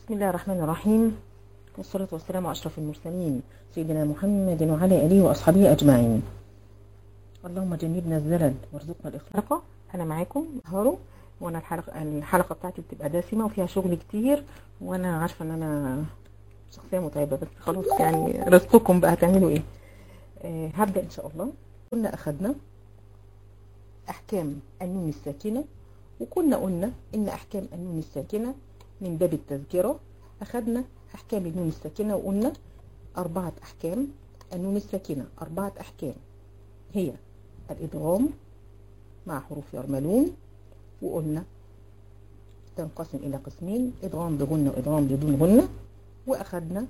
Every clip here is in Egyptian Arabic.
بسم الله الرحمن الرحيم والصلاة والسلام على أشرف المرسلين سيدنا محمد وعلى آله وأصحابه أجمعين اللهم جنبنا الزلل وارزقنا الإخلاق أنا معاكم هارو وأنا الحلقة, الحلقة بتاعتي بتبقى دسمة وفيها شغل كتير وأنا عارفة إن أنا شخصية متعبة بس خلاص يعني رزقكم بقى هتعملوا إيه آه هبدأ إن شاء الله كنا أخدنا أحكام النون الساكنة وكنا قلنا إن أحكام النون الساكنة من باب التذكرة أخذنا أحكام النون الساكنة وقلنا أربعة أحكام النون الساكنة أربعة أحكام هي الإدغام مع حروف يرملون وقلنا تنقسم إلى قسمين إدغام بغنة وإدغام بدون غنة وأخذنا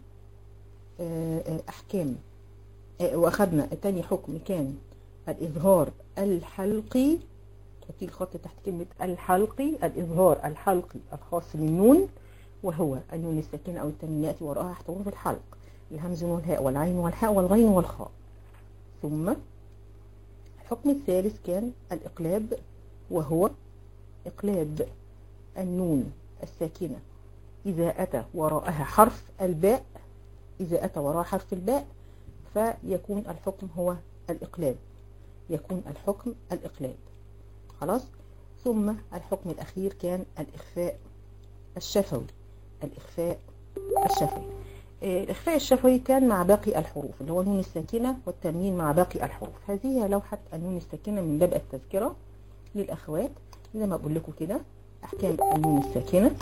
أحكام وأخذنا تاني حكم كان الإظهار الحلقي حطي الخط تحت كلمة الحلقي الإظهار الحلقي الخاص بالنون وهو النون الساكنة أو التنوين يأتي وراءها حروف الحلق الهمز والهاء والعين والحاء والغين والخاء ثم الحكم الثالث كان الإقلاب وهو إقلاب النون الساكنة إذا أتى وراءها حرف الباء إذا أتى وراء حرف الباء فيكون الحكم هو الإقلاب يكون الحكم الإقلاب خلاص ثم الحكم الأخير كان الإخفاء الشفوي الإخفاء الشفوي الإخفاء الشفوي كان مع باقي الحروف اللي هو النون الساكنة والتنوين مع باقي الحروف هذه لوحة النون الساكنة من باب التذكرة للأخوات زي ما بقول لكم كده أحكام النون الساكنة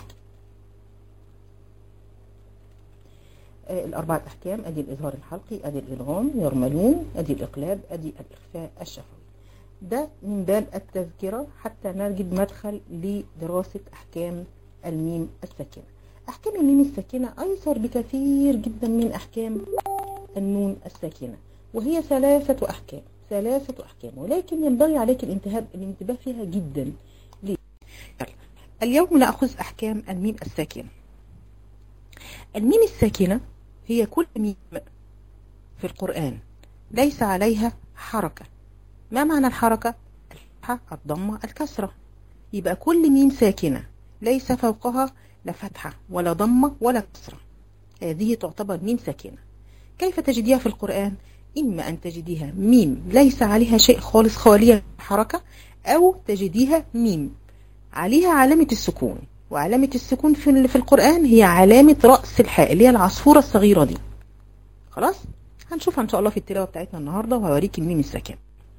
الأربعة أحكام أدي الإظهار الحلقي أدي الإدغام يرملون أدي الإقلاب أدي الإخفاء الشفوي ده من باب التذكرة حتى نجد مدخل لدراسة أحكام الميم الساكنة أحكام الميم الساكنة أيسر بكثير جدا من أحكام النون الساكنة وهي ثلاثة أحكام ثلاثة أحكام ولكن ينبغي عليك الانتباه الانتباه فيها جدا ليه؟ اليوم نأخذ أحكام الميم الساكنة الميم الساكنة هي كل ميم في القرآن ليس عليها حركة ما معنى الحركة؟ الضمة الكسرة يبقى كل ميم ساكنة ليس فوقها لا فتحة ولا ضمة ولا كسرة هذه تعتبر ميم ساكنة كيف تجديها في القرآن؟ إما أن تجديها ميم ليس عليها شيء خالص خالية حركة أو تجديها ميم عليها علامة السكون وعلامة السكون في في القرآن هي علامة رأس الحاء اللي هي العصفورة الصغيرة دي خلاص هنشوفها إن شاء الله في التلاوة بتاعتنا النهاردة وهوريك الميم الساكنة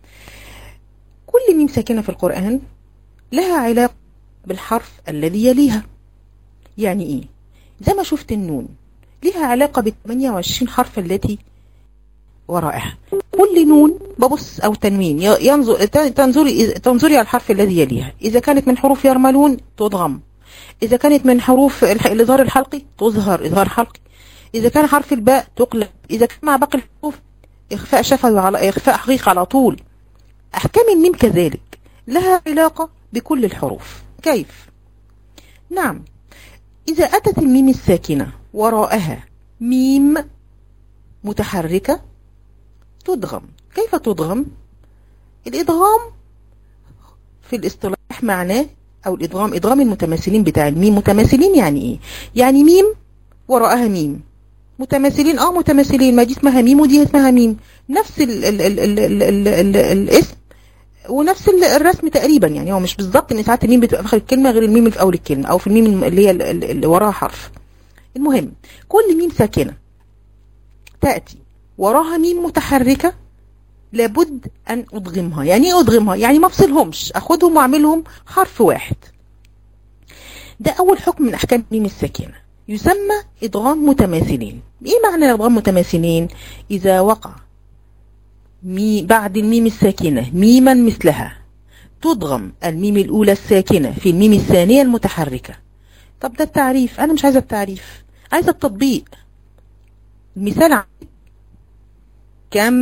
كل ميم ساكنة في القرآن لها علاقة بالحرف الذي يليها يعني ايه زي ما شفت النون لها علاقة بال 28 حرف التي ورائها كل نون ببص او تنوين ينظر تنظري تنظري على الحرف الذي يليها اذا كانت من حروف يرملون تضغم اذا كانت من حروف الاظهار الحلقي تظهر اظهار حلقي اذا كان حرف الباء تقلب اذا كان مع باقي الحروف اخفاء شفوي على اخفاء حقيقي على طول أحكام الميم كذلك لها علاقة بكل الحروف كيف؟ نعم إذا أتت الميم الساكنة وراءها ميم متحركة تدغم كيف تدغم؟ الإدغام في الاصطلاح معناه أو الإدغام إدغام المتماثلين بتاع الميم متماثلين يعني إيه؟ يعني ميم وراءها ميم متماثلين اه متماثلين ما دي اسمها ميم ودي اسمها ميم نفس ال ال ال ال ال ال ال الاسم ونفس الرسم تقريبا يعني هو مش بالظبط ان ساعات الميم بتبقى في اخر الكلمه غير الميم اللي في اول الكلمه او في الميم اللي هي اللي وراها حرف المهم كل ميم ساكنه تاتي وراها ميم متحركه لابد ان ادغمها يعني ايه ادغمها يعني ما افصلهمش اخدهم واعملهم حرف واحد ده اول حكم من احكام الميم الساكنه يسمى ادغام متماثلين ايه معنى ادغام متماثلين اذا وقع مي بعد الميم الساكنة ميما مثلها تضغم الميم الأولى الساكنة في الميم الثانية المتحركة طب ده التعريف أنا مش عايزة التعريف عايزة التطبيق المثال كم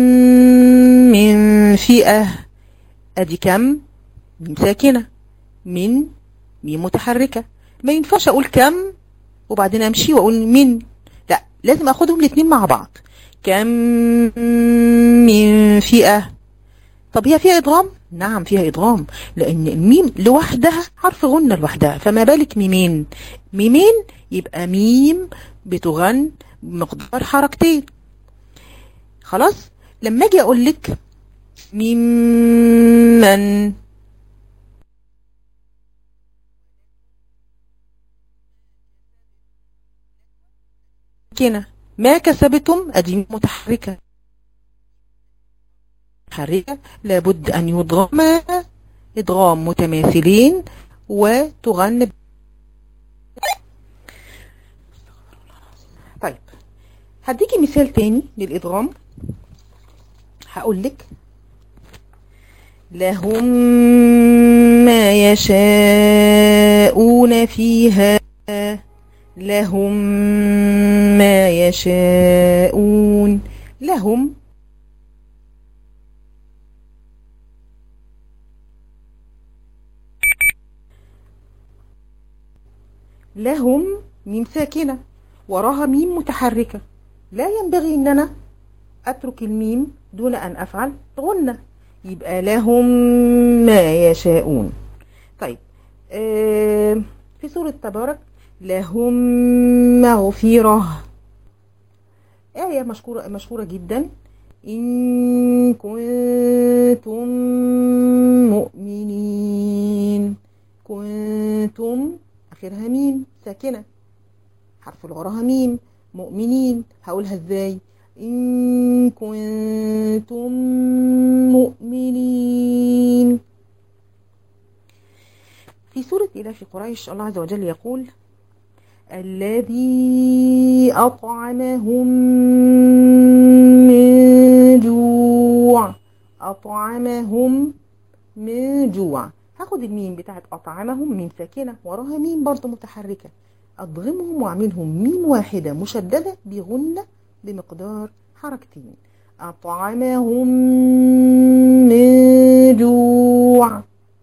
من فئة أدي كم ميم ساكنة من ميم متحركة ما ينفعش أقول كم وبعدين أمشي وأقول من لا لازم أخدهم الاثنين مع بعض كم من فئة طب هي فيها إدغام؟ نعم فيها إدغام لأن الميم لوحدها حرف غنة لوحدها فما بالك ميمين ميمين يبقى ميم بتغن بمقدار حركتين خلاص لما اجي اقول لك ممن كنا ما كسبتم ادي متحركه متحركه لابد ان يضغم ادغام متماثلين وتغن طيب هديكي مثال تاني للادغام هقول لك لهم ما يشاءون فيها لهم ما يشاءون لهم لهم ميم ساكنة وراها ميم متحركة لا ينبغي ان انا اترك الميم دون ان افعل غنة يبقى لهم ما يشاءون طيب آه في سورة تبارك لهم مغفرة آية مشهورة مشهورة جدا إن كنتم مؤمنين كنتم آخرها ميم ساكنة حرف اللي وراها ميم مؤمنين هقولها ازاي إن كنتم مؤمنين في سورة إله في قريش الله عز وجل يقول الذي أطعمهم من جوع أطعمهم من جوع هاخد الميم بتاعت أطعمهم ميم ساكنة وراها ميم برضه متحركة أضغمهم وأعملهم ميم واحدة مشددة بغنة بمقدار حركتين أطعمهم من جوع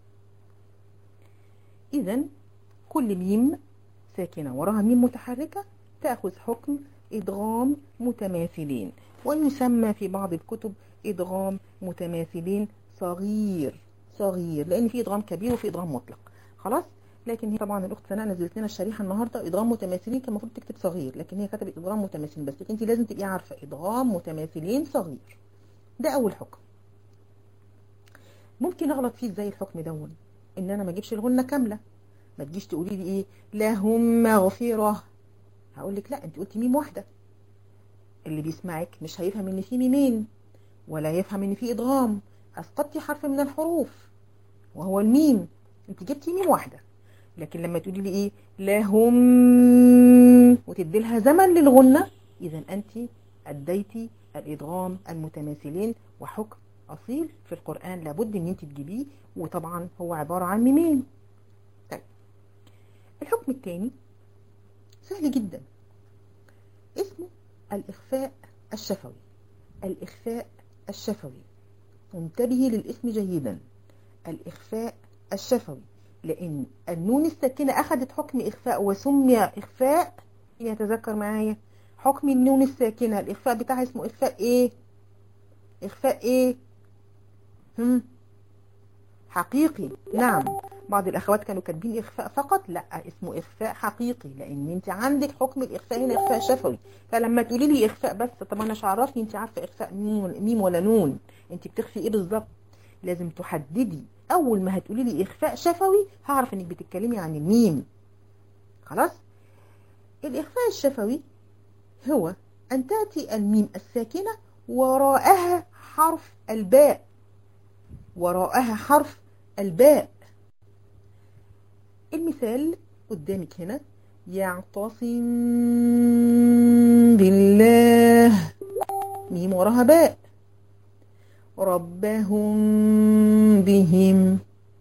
إذا كل ميم ساكنة وراها ميم متحركة تأخذ حكم إدغام متماثلين ويسمى في بعض الكتب إدغام متماثلين صغير صغير لأن في إدغام كبير وفي إدغام مطلق خلاص لكن هي طبعا الأخت سناء نزلت لنا الشريحة النهاردة إدغام متماثلين كان المفروض تكتب صغير لكن هي كتبت إدغام متماثلين بس أنت لازم تبقي عارفة إدغام متماثلين صغير ده أول حكم ممكن أغلط فيه إزاي الحكم دون إن أنا ما أجيبش الغنة كاملة ما تجيش تقولي لي ايه لهم مغفرة هقول لك لا انت قلتي ميم واحدة اللي بيسمعك مش هيفهم ان في ميمين ولا يفهم ان في ادغام اسقطتي حرف من الحروف وهو الميم انت جبتي ميم واحدة لكن لما تقولي لي ايه لهم وتدي لها زمن للغنة اذا انت اديتي الادغام المتماثلين وحكم اصيل في القرآن لابد ان انت تجيبيه وطبعا هو عبارة عن ميمين الحكم الثاني سهل جدا اسمه الإخفاء الشفوي الإخفاء الشفوي انتبهي للاسم جيدا الإخفاء الشفوي لأن النون الساكنة أخذت حكم إخفاء وسمي إخفاء يتذكر معايا حكم النون الساكنة الإخفاء بتاعها اسمه إخفاء إيه إخفاء إيه هم حقيقي نعم بعض الاخوات كانوا كاتبين اخفاء فقط لا اسمه اخفاء حقيقي لان انت عندك حكم الاخفاء هنا اخفاء شفوي فلما تقولي لي اخفاء بس طب انا مش عرفني انت عارفه اخفاء ميم ولا نون انت بتخفي ايه بالظبط لازم تحددي اول ما هتقولي لي اخفاء شفوي هعرف انك بتتكلمي عن الميم خلاص الاخفاء الشفوي هو ان تاتي الميم الساكنه وراءها حرف الباء وراءها حرف الباء المثال قدامك هنا يعتصم بالله ميم وراها باء ربهم بهم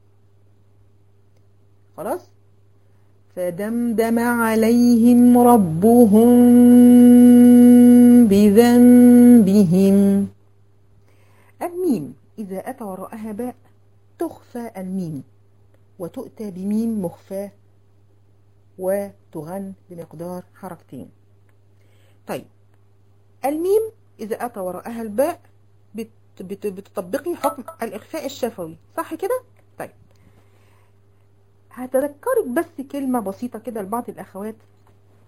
خلاص فدمدم عليهم ربهم بذنبهم الميم إذا أتى وراءها باء تخفى الميم وتؤتى بميم مخفاة وتغن بمقدار حركتين طيب الميم إذا أتى وراءها الباء بت بت بتطبقي حكم الإخفاء الشفوي صح كده؟ طيب هتذكرك بس كلمة بسيطة كده لبعض الأخوات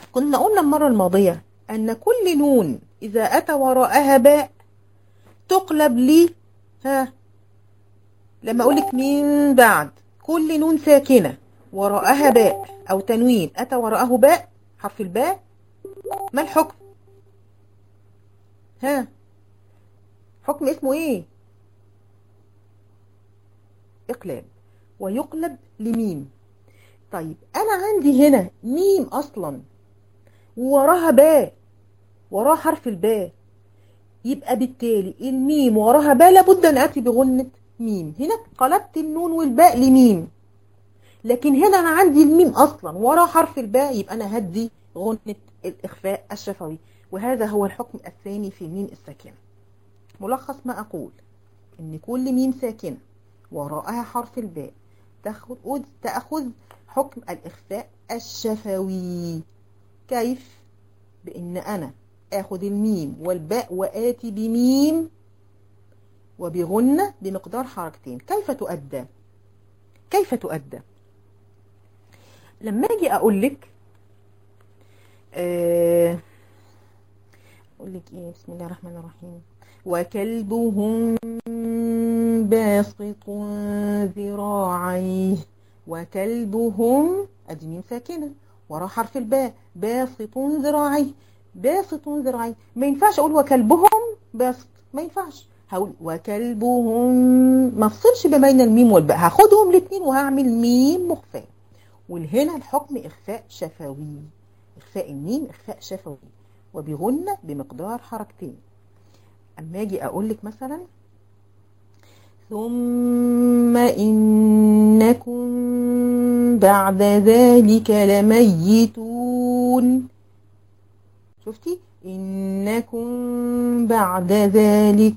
كنا قلنا المرة الماضية أن كل نون إذا أتى وراءها باء تقلب لي ها لما أقولك من بعد كل نون ساكنة وراءها باء أو تنوين أتى وراءه باء حرف الباء ما الحكم ها حكم اسمه ايه اقلاب ويقلب لميم طيب انا عندي هنا ميم اصلا ووراها باء وراها حرف الباء يبقى بالتالي الميم وراها باء لابد ان اتي بغنة ميم هنا قلبت النون والباء لميم لكن هنا انا عندي الميم اصلا ورا حرف الباء يبقى انا هدي غنة الاخفاء الشفوي وهذا هو الحكم الثاني في الميم الساكنة ملخص ما اقول ان كل ميم ساكنة وراءها حرف الباء تاخذ تاخذ حكم الاخفاء الشفوي كيف بان انا اخذ الميم والباء واتي بميم وبغنة بمقدار حركتين كيف تؤدى كيف تؤدى لما اجي اقول لك أه اقول لك ايه بسم الله الرحمن الرحيم وكلبهم باسط ذراعيه وكلبهم ادي ميم ساكنه وراه حرف الباء باسط ذراعيه باسط ذراعيه ما ينفعش اقول وكلبهم باسط ما ينفعش هقول وكلبهم ما افصلش بين الميم والباء هاخدهم الاثنين وهعمل ميم مخفاه والهنا الحكم اخفاء شفوي اخفاء الميم اخفاء شفوي وبغنة بمقدار حركتين اما اجي اقول لك مثلا ثم انكم بعد ذلك لميتون شفتي انكم بعد ذلك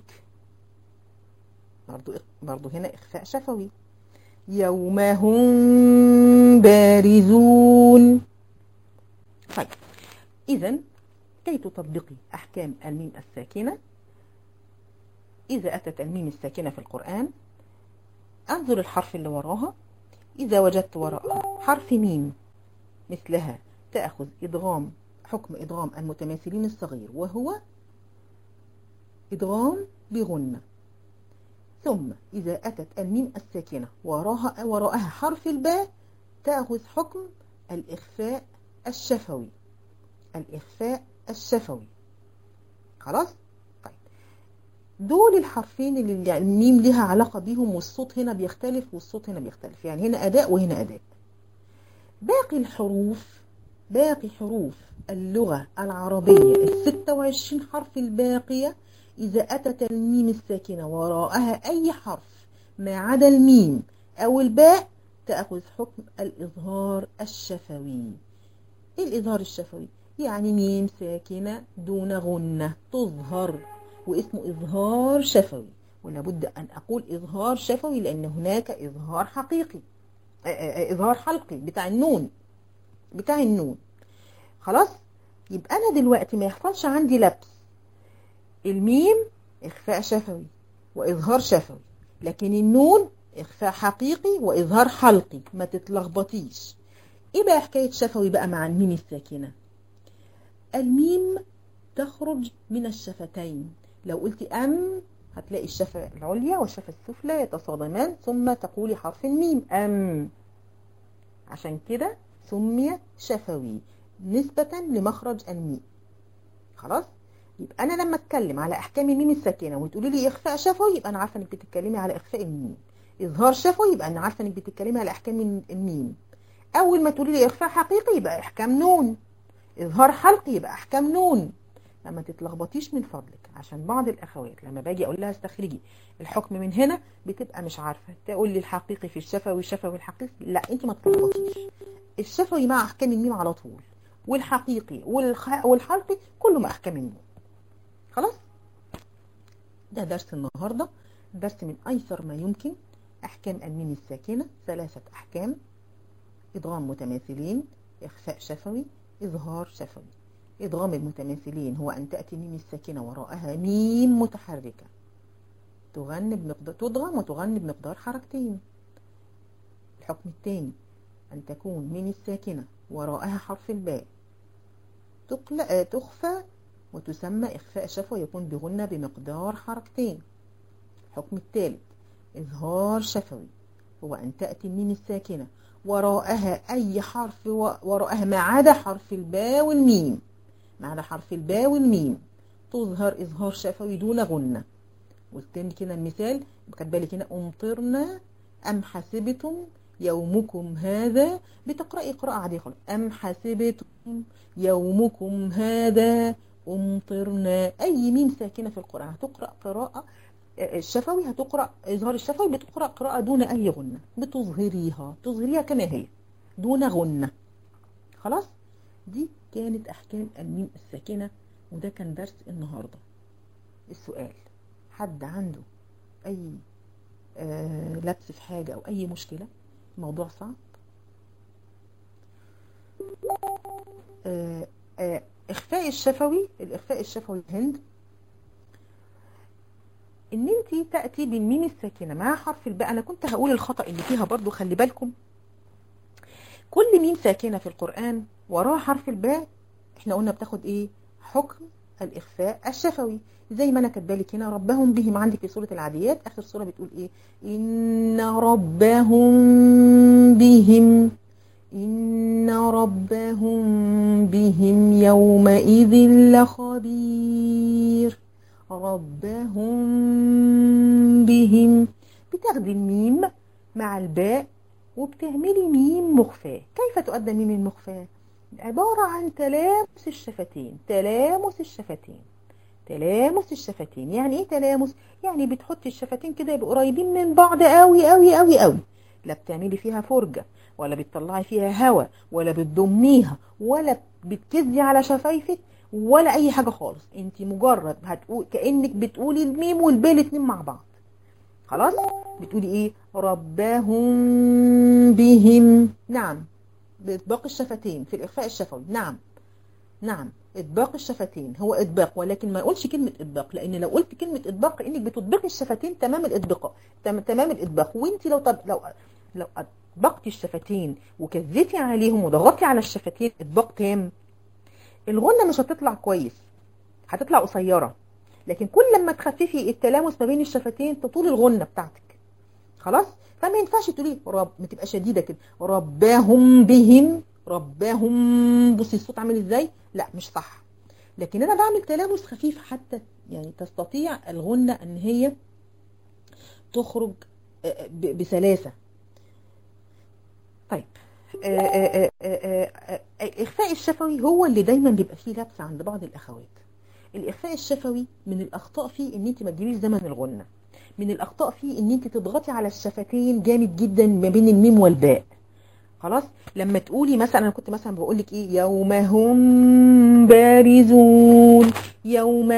برضو برضو هنا اخفاء شفوي يوم هم بارزون طيب اذا كي تطبقي احكام الميم الساكنه اذا اتت الميم الساكنه في القران انظر الحرف اللي وراها اذا وجدت وراءها حرف ميم مثلها تاخذ ادغام حكم ادغام المتماثلين الصغير وهو ادغام بغنه ثم إذا أتت الميم الساكنة وراها وراءها حرف الباء تأخذ حكم الإخفاء الشفوي الإخفاء الشفوي خلاص؟ طيب دول الحرفين اللي الميم لها علاقة بيهم والصوت هنا بيختلف والصوت هنا بيختلف يعني هنا أداء وهنا أداء باقي الحروف باقي حروف اللغة العربية الستة وعشرين حرف الباقية إذا أتت الميم الساكنة وراءها أي حرف ما عدا الميم أو الباء تأخذ حكم الإظهار الشفوي إيه الإظهار الشفوي؟ يعني ميم ساكنة دون غنة تظهر واسمه إظهار شفوي ولابد أن أقول إظهار شفوي لأن هناك إظهار حقيقي إظهار حلقي بتاع النون بتاع النون خلاص يبقى أنا دلوقتي ما يحصلش عندي لبس الميم إخفاء شفوي وإظهار شفوي لكن النون إخفاء حقيقي وإظهار حلقي ما تتلخبطيش إيه بقى حكاية شفوي بقى مع الميم الساكنة الميم تخرج من الشفتين لو قلت أم هتلاقي الشفة العليا والشفة السفلى يتصادمان ثم تقولي حرف الميم أم عشان كده سمي شفوي نسبة لمخرج الميم خلاص يبقى انا لما اتكلم على احكام الميم الساكنه وتقولي لي اخفاء شفوي يبقى انا عارفه انك بتتكلمي على اخفاء الميم اظهار شفوي يبقى انا عارفه انك بتتكلمي على احكام الميم اول ما تقولي لي اخفاء حقيقي يبقى احكام نون اظهار حلقي يبقى احكام نون لما تتلخبطيش من فضلك عشان بعض الاخوات لما باجي اقول لها استخرجي الحكم من هنا بتبقى مش عارفه تقول لي الحقيقي في الشفوي الشفوي الحقيقي لا انت ما تتلخبطيش الشفوي مع احكام الميم على طول والحقيقي والخ... والحلقي كله مع احكام النون خلاص ده درس النهاردة درس من أيسر ما يمكن أحكام الميم الساكنة ثلاثة أحكام إدغام متماثلين إخفاء شفوي إظهار شفوي إدغام المتماثلين هو أن تأتي ميم الساكنة وراءها ميم متحركة تغني بمقدار تدغم وتغني بمقدار حركتين الحكم الثاني أن تكون ميم الساكنة وراءها حرف الباء تقل... تخفى وتسمى إخفاء شفوي يكون بغنة بمقدار حركتين الحكم الثالث إظهار شفوي هو أن تأتي الميم الساكنة وراءها أي حرف وراءها ما عدا حرف الباء والميم ما عدا حرف الباء والميم تظهر إظهار شفوي دون غنة والتاني كده المثال كاتبه لي كده أمطرنا أم حسبتم يومكم هذا بتقرأي قراءة عادية خالص أم حسبتم يومكم هذا أمطرنا أي ميم ساكنة في القرآن هتقرأ قراءة الشفوي هتقرأ إظهار الشفوي بتقرأ قراءة دون أي غنة بتظهريها تظهريها كما هي دون غنة خلاص دي كانت أحكام الميم الساكنة وده كان درس النهاردة السؤال حد عنده أي آه لبس في حاجة أو أي مشكلة موضوع صعب آه آه إخفاء الشفوي الإخفاء الشفوي هند ان انت تأتي بالميم الساكنة مع حرف الباء انا كنت هقول الخطأ اللي فيها برضو خلي بالكم كل ميم ساكنة في القرآن وراها حرف الباء احنا قلنا بتاخد ايه حكم الإخفاء الشفوي زي ما انا كاتبالك هنا ربهم بهم عندك في سورة العاديات اخر سورة بتقول ايه ان ربهم بهم إن ربهم بهم يومئذ لخبير ربهم بهم بتاخدي الميم مع الباء وبتعملي ميم مخفاة كيف تؤدى ميم المخفاة عبارة عن تلامس الشفتين تلامس الشفتين تلامس الشفتين يعني ايه تلامس يعني بتحطي الشفتين كده يبقوا قريبين من بعض قوي قوي قوي قوي لا بتعملي فيها فرجة ولا بتطلعي فيها هوا ولا بتضميها ولا بتكزي على شفايفك ولا اي حاجة خالص انت مجرد هتقول كأنك بتقولي الميم والباء الاتنين مع بعض خلاص بتقولي ايه ربهم بهم نعم باطباق الشفتين في الاخفاء الشفوي نعم نعم اطباق الشفتين هو اطباق ولكن ما اقولش كلمة اطباق لان لو قلت كلمة اطباق انك بتطبقي الشفتين تمام الاطباق تمام الاطباق وانت لو طب لو لو اطبقتي الشفتين وكذتي عليهم وضغطتي على الشفتين اطباق تام الغنة مش هتطلع كويس هتطلع قصيرة لكن كل لما تخففي التلامس ما بين الشفتين تطول الغنة بتاعتك خلاص فما ينفعش تقولي رب ما تبقى شديدة كده رباهم بهم رباهم بصي الصوت عامل ازاي لا مش صح لكن انا بعمل تلامس خفيف حتى يعني تستطيع الغنة ان هي تخرج بسلاسة طيب إخفاء الشفوي هو اللي دايما بيبقى فيه لبس عند بعض الأخوات الإخفاء الشفوي من الأخطاء فيه إن أنت ما تجيبيش زمن الغنة من الأخطاء فيه إن أنت تضغطي على الشفتين جامد جدا ما بين الميم والباء خلاص لما تقولي مثلا أنا كنت مثلا بقول لك إيه يوم هم بارزون يوم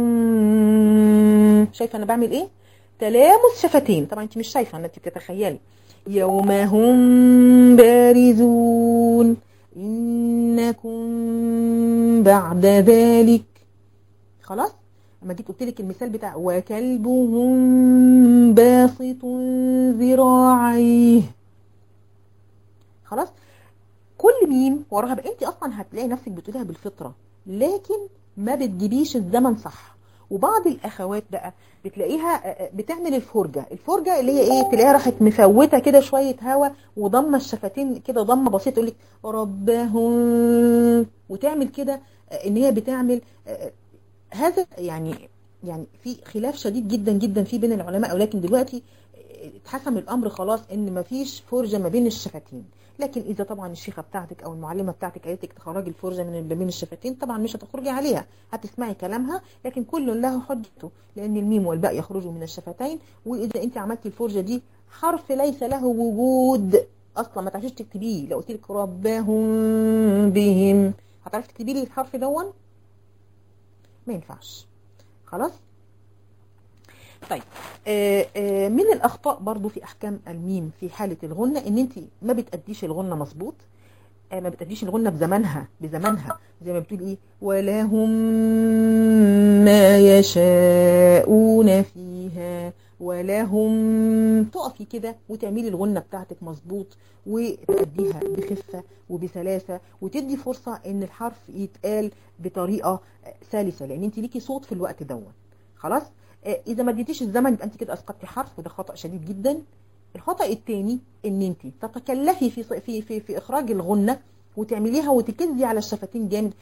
هم شايفة أنا بعمل إيه تلامس شفتين طبعا أنت مش شايفة أنت بتتخيلي يوم هم بارزون إنكم بعد ذلك خلاص لما جيت قلت لك المثال بتاع وكلبهم باسط ذراعيه خلاص كل ميم وراها بقى انت اصلا هتلاقي نفسك بتقوليها بالفطره لكن ما بتجيبيش الزمن صح وبعض الاخوات بقى بتلاقيها بتعمل الفرجه الفرجه اللي هي ايه تلاقيها راحت مفوته كده شويه هوا وضمه الشفتين كده ضمه بسيطه تقول لك ربهم وتعمل كده ان هي بتعمل هذا يعني يعني في خلاف شديد جدا جدا في بين العلماء ولكن دلوقتي اتحسم الامر خلاص ان مفيش فرجه ما بين الشفتين لكن اذا طبعا الشيخه بتاعتك او المعلمه بتاعتك قالت لك تخرجي الفرجه من بين الشفتين طبعا مش هتخرجي عليها هتسمعي كلامها لكن كل له حجته لان الميم والباء يخرجوا من الشفتين واذا انت عملتي الفرجه دي حرف ليس له وجود اصلا ما تعرفيش تكتبيه لو قلت لك ربهم بهم هتعرفي تكتبي لي الحرف دون ما ينفعش خلاص طيب آآ آآ من الاخطاء برضو في احكام الميم في حالة الغنة ان انت ما بتأديش الغنة مظبوط ما بتأديش الغنة بزمنها بزمنها زي ما بتقول ايه ولهم ما يشاءون فيها ولهم تقفي كده وتعملي الغنة بتاعتك مظبوط وتأديها بخفة وبسلاسة وتدي فرصة ان الحرف يتقال بطريقة سلسة لان انت ليكي صوت في الوقت دون خلاص آه، اذا ما اديتيش الزمن يبقى انت كده اسقطتي حرف وده خطأ شديد جدا الخطأ الثاني ان انت تتكلفي في في في, في اخراج الغنة وتعمليها وتكزي على الشفتين جامد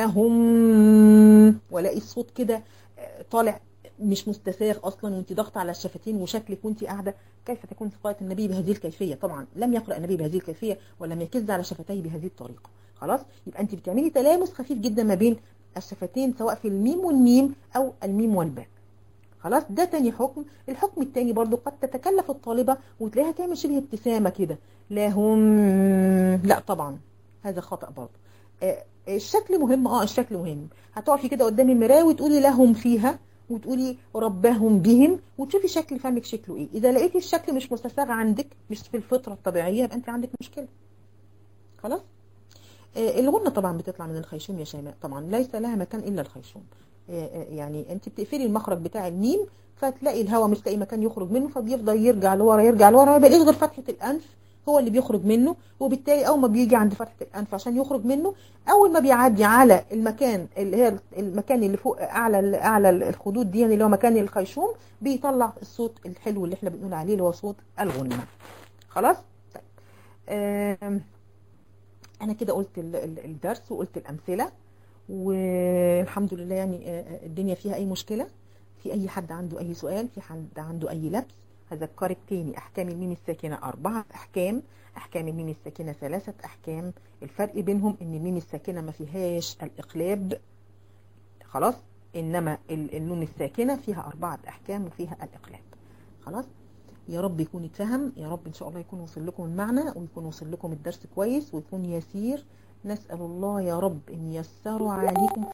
لهم ولاقي الصوت كده آه، طالع مش مستساغ اصلا وانت ضغط على الشفتين وشكلك وانت قاعده كيف تكون قراءه النبي بهذه الكيفيه طبعا لم يقرا النبي بهذه الكيفيه ولم يكز على شفتيه بهذه الطريقه خلاص يبقى انت بتعملي تلامس خفيف جدا ما بين الشفتين سواء في الميم والميم او الميم والباء خلاص ده تاني حكم الحكم التاني برضو قد تتكلف الطالبة وتلاقيها تعمل شبه ابتسامة كده لا هم لا طبعا هذا خطأ برضو آه، الشكل مهم اه الشكل مهم هتقفي كده قدام المراية وتقولي لهم فيها وتقولي ربهم بهم وتشوفي شكل فمك شكله ايه اذا لقيتي الشكل مش مستساغ عندك مش في الفطرة الطبيعية يبقى انت عندك مشكلة خلاص آه، الغنة طبعا بتطلع من الخيشوم يا شيماء طبعا ليس لها مكان الا الخيشوم آه، آه، يعني انت بتقفلي المخرج بتاع الميم فتلاقي الهواء مش لاقي مكان يخرج منه فبيفضل يرجع لورا يرجع لورا ما يبقاش غير فتحة الانف هو اللي بيخرج منه وبالتالي اول ما بيجي عند فتحة الانف عشان يخرج منه اول ما بيعدي على المكان اللي هي المكان اللي فوق اعلى اعلى الخدود دي اللي هو مكان الخيشوم بيطلع الصوت الحلو اللي احنا بنقول عليه اللي هو صوت الغنة خلاص طيب آم، انا كده قلت ال- ال- الدرس وقلت الامثله والحمد لله يعني آه، آه، الدنيا فيها اي مشكله في اي حد عنده اي سؤال في حد عنده اي لبس هذكرك تاني احكام الميم الساكنه اربعه احكام احكام الميم الساكنه ثلاثه احكام الفرق بينهم ان الميم الساكنه ما فيهاش الاقلاب خلاص انما ال- النون الساكنه فيها اربعه احكام وفيها الاقلاب خلاص يا رب يكون اتفهم يا رب ان شاء الله يكون وصل لكم المعنى ويكون وصل لكم الدرس كويس ويكون يسير نسأل الله يا رب ان يسروا عليكم